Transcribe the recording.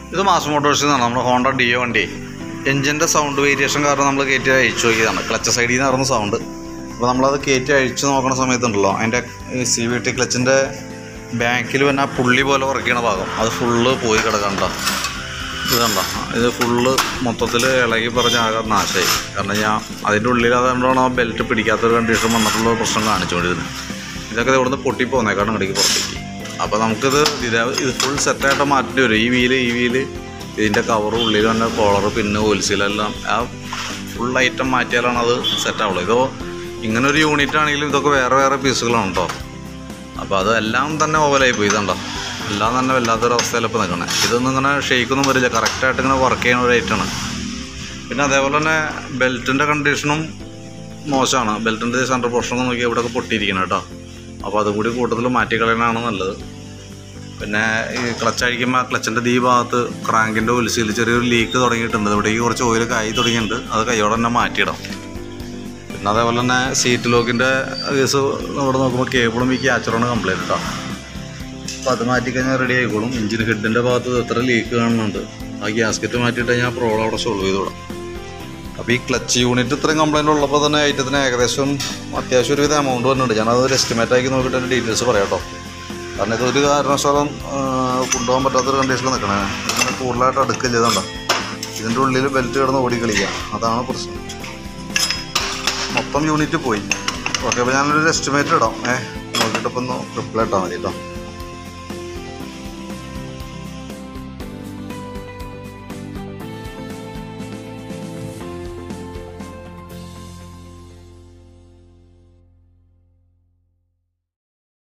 ഇത് മാസ് മോട്ടോഴ്സിൽ നിന്നാണ് നമ്മുടെ ഹോണ്ട ഡിയോ വണ്ടി എഞ്ചിൻ്റെ സൗണ്ട് വേരിയേഷൻ കാരണം നമ്മൾ കയറ്റി അഴിച്ചു നോക്കിയതാണ് ക്ലച്ച് സൈഡിൽ നിന്ന് ഇറങ്ങുന്ന സൗണ്ട് അപ്പോൾ നമ്മളത് കയറ്റി അഴിച്ചു നോക്കുന്ന സമയത്തുണ്ടല്ലോ അതിൻ്റെ സി വി ടി ക്ലച്ചിൻ്റെ ബാക്കിൽ പിന്നെ ആ പുള്ളി പോലെ വർക്ക് ചെയ്യണ ഭാഗം അത് ഫുള്ള് പോയി കിടക്കണ്ട ഇത് കണ്ട ഇത് ഫുള്ള് മൊത്തത്തിൽ ഇളകി പറഞ്ഞ ആകെ നാശമായി കാരണം ഞാൻ അതിൻ്റെ ഉള്ളിൽ അതുകൊണ്ടാണ് ആ ബെൽറ്റ് പിടിക്കാത്തൊരു കണ്ടീഷൻ വന്നിട്ടുള്ള പ്രശ്നം കാണിച്ചുകൊണ്ടിരുന്നത് ഇതൊക്കെ ഇവിടുന്ന് പൊട്ടി പോന്നേക്കാണ് ഇടയ്ക്ക് പുറത്തേക്ക് അപ്പോൾ നമുക്കിത് ഇത് ഇത് ഫുൾ സെറ്റായിട്ട് മാറ്റേണ്ടി വരും ഈ വീല് ഈ വീല് ഇതിൻ്റെ കവർ ഉള്ളിൽ തന്നെ കോളർ പിന്നെ ഓൽസിലെല്ലാം ആ ഫുൾ ഐറ്റം മാറ്റിയാലാണ് അത് സെറ്റ് ആവുള്ളൂ ഇതോ ഇങ്ങനെ ഒരു യൂണിറ്റ് ആണെങ്കിലും ഇതൊക്കെ വേറെ വേറെ പീസുകളാണ് കേട്ടോ അപ്പോൾ അതെല്ലാം തന്നെ ഓവലായി പോയി ഇതുണ്ടോ എല്ലാം തന്നെ വല്ലാത്തൊരു അവസ്ഥയിൽ ഇപ്പോൾ നിൽക്കണേ ഇതൊന്നും ഇങ്ങനെ ഷെയ്ക്കൊന്നും വരില്ല കറക്റ്റായിട്ട് ഇങ്ങനെ വർക്ക് ചെയ്യുന്ന ഒരു ഐറ്റമാണ് പിന്നെ അതേപോലെ തന്നെ ബെൽറ്റിൻ്റെ കണ്ടീഷനും മോശമാണ് ബെൽറ്റിൻ്റെ സെൻറ്റർ പോർഷൻ നോക്കി ഇവിടെയൊക്കെ പൊട്ടിയിരിക്കണം കേട്ടോ അപ്പോൾ അതും കൂടി കൂട്ടത്തിൽ മാറ്റിക്കളയണതാണ് നല്ലത് പിന്നെ ഈ ക്ലച്ച് അഴിക്കുമ്പോൾ ക്ലച്ചിൻ്റെ ഈ ഭാഗത്ത് ക്രാങ്കിൻ്റെ ഒലിസിൽ ചെറിയൊരു ലീക്ക് തുടങ്ങിയിട്ടുണ്ട് ഇവിടേക്ക് കുറച്ച് ഓയിൽ കായി തുടങ്ങിയിട്ടുണ്ട് അത് കൈയോടെ തന്നെ മാറ്റിയിടാം പിന്നെ അതേപോലെ തന്നെ സീറ്റ് ലോക്കിൻ്റെ കേസ് ഇവിടെ നോക്കുമ്പോൾ കേബിളും ഈ ക്യാച്ചറാണ് കംപ്ലൈൻറ്റ് കേട്ടോ അപ്പോൾ അത് മാറ്റിക്കഴിഞ്ഞാൽ റെഡി ആയിക്കോളും എഞ്ചിൻ ഹെഡിൻ്റെ ഭാഗത്ത് എത്ര ലീക്ക് കാണുന്നുണ്ട് ആ ഗ്യാസ്കറ്റ് മാറ്റിയിട്ട് ഞാൻ പ്രോബ്ലം അവിടെ സോൾവ് ചെയ്ത് വിടാം അപ്പോൾ ഈ ക്ലച്ച് യൂണിറ്റ് ഇത്രയും കംപ്ലൈൻറ്റ് ഉള്ളപ്പോൾ തന്നെ ഐറ്റത്തിന് ഏകദേശം അത്യാവശ്യം ഒരുവിധ എമൗണ്ട് വന്നിട്ടുണ്ട് ഞാനത് ഒരു എസ്റ്റിമേറ്റ് ആക്കി നോക്കിയിട്ട് അതിൻ്റെ ഡീറ്റെയിൽസ് പറയാം കേട്ടോ കാരണം ഇതൊരു കാരണവശാലും ആ, കൊണ്ടുപോകാൻ പറ്റാത്തൊരു കണ്ടീഷനിൽ നിൽക്കണേ ഇങ്ങനെ കൂടുതലായിട്ട് അടുക്കില്ല ഇതുണ്ടോ ഇതിൻ്റെ ഉള്ളിൽ ബെൽറ്റ് കിടന്ന് ഓടി കളിക്കുക അതാണ് പ്രശ്നം മൊത്തം യൂണിറ്റ് പോയി ഓക്കെ അപ്പോൾ ഞാനൊരു എസ്റ്റിമേറ്റ് ഇടാം ഏ നോക്കിയിട്ട് ഇപ്പം ഒന്ന് റിപ്ലൈ ഇട്ടാൽ മതി കേട്ടോ